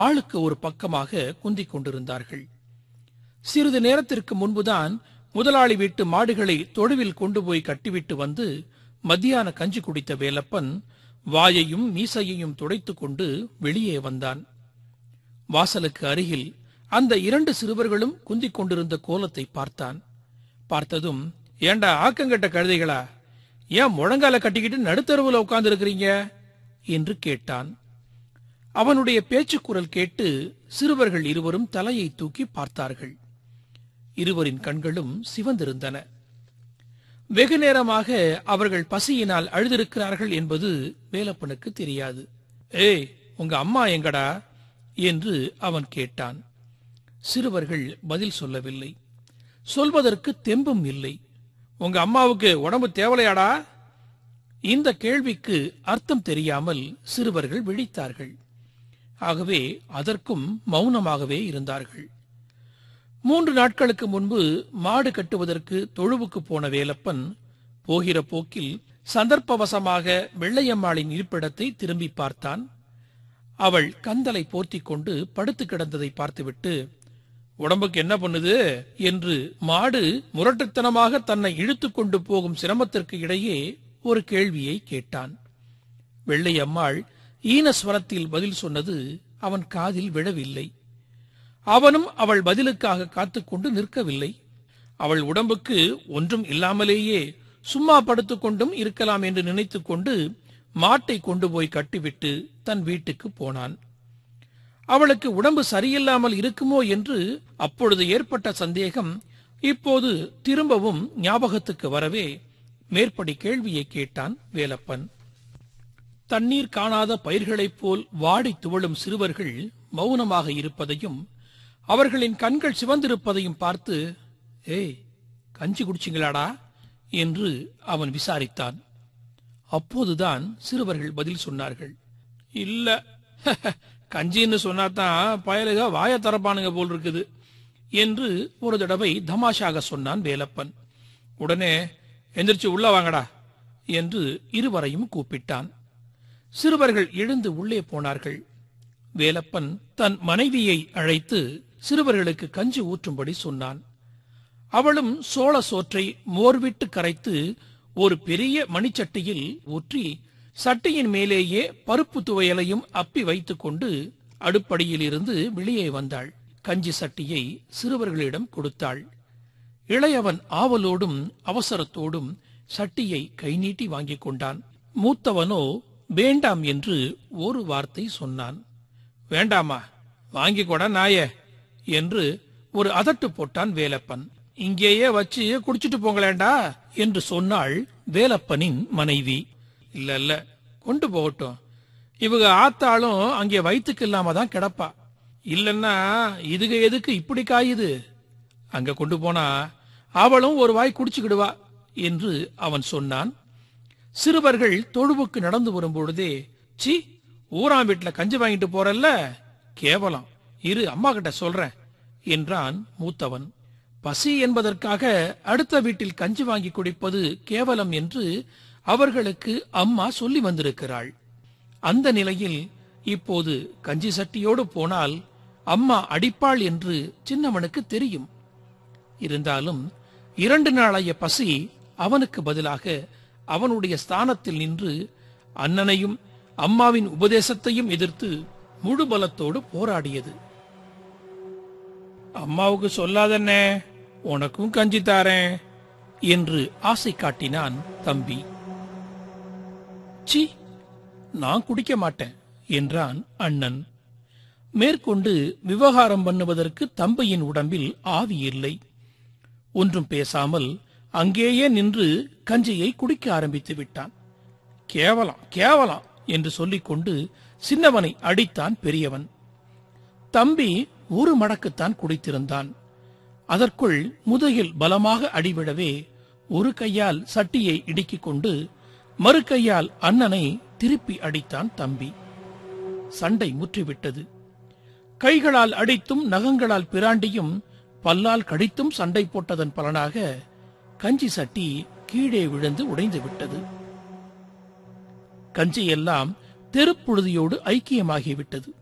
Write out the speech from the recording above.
ஆளுக்கு ஒரு பக்கமாக குந்திக் கொண்டிருந்தார்கள் சிறிது நேரத்திற்கு முன்புதான் முதலாளி வீட்டு மாடுகளை தொழுவில் கொண்டு போய் கட்டிவிட்டு வந்து மத்தியான கஞ்சி குடித்த வேலப்பன் வாயையும் மீசையையும் துடைத்துக் கொண்டு வெளியே வந்தான் வாசலுக்கு அருகில் அந்த இரண்டு சிறுவர்களும் குந்திக் கொண்டிருந்த கோலத்தை பார்த்தான் பார்த்ததும் ஏண்டா ஆக்கங்கட்ட கழுதைகளா ஏன் முழங்கால கட்டிக்கிட்டு நடுத்தருவுல உட்கார்ந்து இருக்கிறீங்க என்று கேட்டான் அவனுடைய பேச்சுக்குரல் கேட்டு சிறுவர்கள் இருவரும் தலையை தூக்கி பார்த்தார்கள் இருவரின் கண்களும் சிவந்திருந்தன வெகு நேரமாக அவர்கள் பசியினால் அழுதிருக்கிறார்கள் என்பது வேலப்பனுக்கு தெரியாது ஏய் உங்க அம்மா எங்கடா என்று அவன் கேட்டான் சிறுவர்கள் பதில் சொல்லவில்லை சொல்வதற்கு தெம்பும் இல்லை உங்க அம்மாவுக்கு உடம்பு தேவலையாடா இந்த கேள்விக்கு அர்த்தம் தெரியாமல் சிறுவர்கள் விழித்தார்கள் ஆகவே அதற்கும் மௌனமாகவே இருந்தார்கள் மூன்று நாட்களுக்கு முன்பு மாடு கட்டுவதற்கு தொழுவுக்கு போன வேலப்பன் போகிற போக்கில் சந்தர்ப்பவசமாக வெள்ளையம்மாளின் இருப்பிடத்தை திரும்பி பார்த்தான் அவள் கந்தலை போர்த்திக் கொண்டு படுத்து கிடந்ததை பார்த்துவிட்டு உடம்புக்கு என்ன பண்ணுது என்று மாடு முரட்டுத்தனமாக தன்னை இழுத்துக் கொண்டு போகும் சிரமத்திற்கு இடையே ஒரு கேள்வியை கேட்டான் வெள்ளையம்மாள் ஈனஸ்வரத்தில் பதில் சொன்னது அவன் காதில் விழவில்லை அவனும் அவள் பதிலுக்காக காத்துக்கொண்டு நிற்கவில்லை அவள் உடம்புக்கு ஒன்றும் இல்லாமலேயே சும்மா படுத்துக்கொண்டும் இருக்கலாம் என்று நினைத்துக் கொண்டு மாட்டை கொண்டு போய் கட்டிவிட்டு தன் வீட்டுக்கு போனான் அவளுக்கு உடம்பு சரியில்லாமல் இருக்குமோ என்று அப்பொழுது ஏற்பட்ட சந்தேகம் இப்போது திரும்பவும் ஞாபகத்துக்கு வரவே மேற்படி கேள்வியை கேட்டான் வேலப்பன் தண்ணீர் காணாத பயிர்களைப் போல் வாடி துவளும் சிறுவர்கள் மௌனமாக இருப்பதையும் அவர்களின் கண்கள் சிவந்திருப்பதையும் பார்த்து ஏய் கஞ்சி குடிச்சிங்களாடா என்று அவன் விசாரித்தான் அப்போதுதான் சிறுவர்கள் பதில் சொன்னார்கள் இல்ல கஞ்சின்னு சொன்னாதான் பயலுக வாய தரப்பானுங்க போல் இருக்குது என்று ஒரு தடவை தமாஷாக சொன்னான் வேலப்பன் உடனே எந்திரிச்சு உள்ள வாங்கடா என்று இருவரையும் கூப்பிட்டான் சிறுவர்கள் எழுந்து உள்ளே போனார்கள் வேலப்பன் தன் மனைவியை அழைத்து சிறுவர்களுக்கு கஞ்சி ஊற்றும்படி சொன்னான் அவளும் சோள சோற்றை மோர்விட்டு கரைத்து ஒரு பெரிய மணிச்சட்டியில் ஊற்றி சட்டியின் மேலேயே பருப்பு துவையலையும் அப்பி வைத்துக் கொண்டு அடுப்படியில் இருந்து வெளியே வந்தாள் கஞ்சி சட்டியை சிறுவர்களிடம் கொடுத்தாள் இளையவன் ஆவலோடும் அவசரத்தோடும் சட்டியை கை நீட்டி வாங்கிக் கொண்டான் மூத்தவனோ வேண்டாம் என்று ஒரு வார்த்தை சொன்னான் வேண்டாமா வாங்கி கொட நாயே என்று ஒரு அதட்டு போட்டான் வேலப்பன் இங்கேயே வச்சு குடிச்சிட்டு போங்களேண்டா என்று சொன்னாள் வேலப்பனின் மனைவி இல்ல இல்ல கொண்டு போகட்டும் இவங்க ஆத்தாளும் அங்கே வயிற்றுக்கு இல்லாம தான் கிடப்பா இல்லன்னா இதுக எதுக்கு இப்படி காயுது அங்க கொண்டு போனா அவளும் ஒரு வாய் குடிச்சுக்கிடுவா என்று அவன் சொன்னான் சிறுவர்கள் தொழுவுக்கு நடந்து வரும்பொழுதே சி ஊராம் வீட்டுல கஞ்சி வாங்கிட்டு போறல்ல கேவலம் இரு அம்மா கிட்ட சொல்றேன் என்றான் மூத்தவன் பசி என்பதற்காக அடுத்த வீட்டில் கஞ்சி வாங்கி குடிப்பது கேவலம் என்று அவர்களுக்கு அம்மா சொல்லி வந்திருக்கிறாள் அந்த நிலையில் இப்போது கஞ்சி சட்டியோடு போனால் அம்மா அடிப்பாள் என்று சின்னவனுக்கு தெரியும் இருந்தாலும் இரண்டு நாளைய பசி அவனுக்கு பதிலாக அவனுடைய ஸ்தானத்தில் நின்று அண்ணனையும் அம்மாவின் உபதேசத்தையும் எதிர்த்து முழு பலத்தோடு போராடியது அம்மாவுக்கு சொல்லாதண்ணே உனக்கும் கஞ்சி தாரேன் என்று ஆசை காட்டினான் தம்பி சி நான் குடிக்க மாட்டேன் என்றான் அண்ணன் மேற்கொண்டு விவகாரம் பண்ணுவதற்கு தம்பியின் உடம்பில் ஆவி இல்லை ஒன்றும் பேசாமல் அங்கேயே நின்று கஞ்சியை குடிக்க ஆரம்பித்து விட்டான் கேவலம் கேவலம் என்று சொல்லிக்கொண்டு சின்னவனை அடித்தான் பெரியவன் தம்பி ஒரு மடக்குத்தான் குடித்திருந்தான் அதற்குள் முதுகில் பலமாக அடிவிடவே ஒரு கையால் சட்டியை இடுக்கிக் கொண்டு மறு கையால் அண்ணனை திருப்பி அடித்தான் தம்பி சண்டை முற்றிவிட்டது கைகளால் அடித்தும் நகங்களால் பிராண்டியும் பல்லால் கடித்தும் சண்டை போட்டதன் பலனாக கஞ்சி சட்டி கீழே விழுந்து உடைந்து விட்டது கஞ்சி எல்லாம் தெருப்புழுதியோடு ஐக்கியமாகிவிட்டது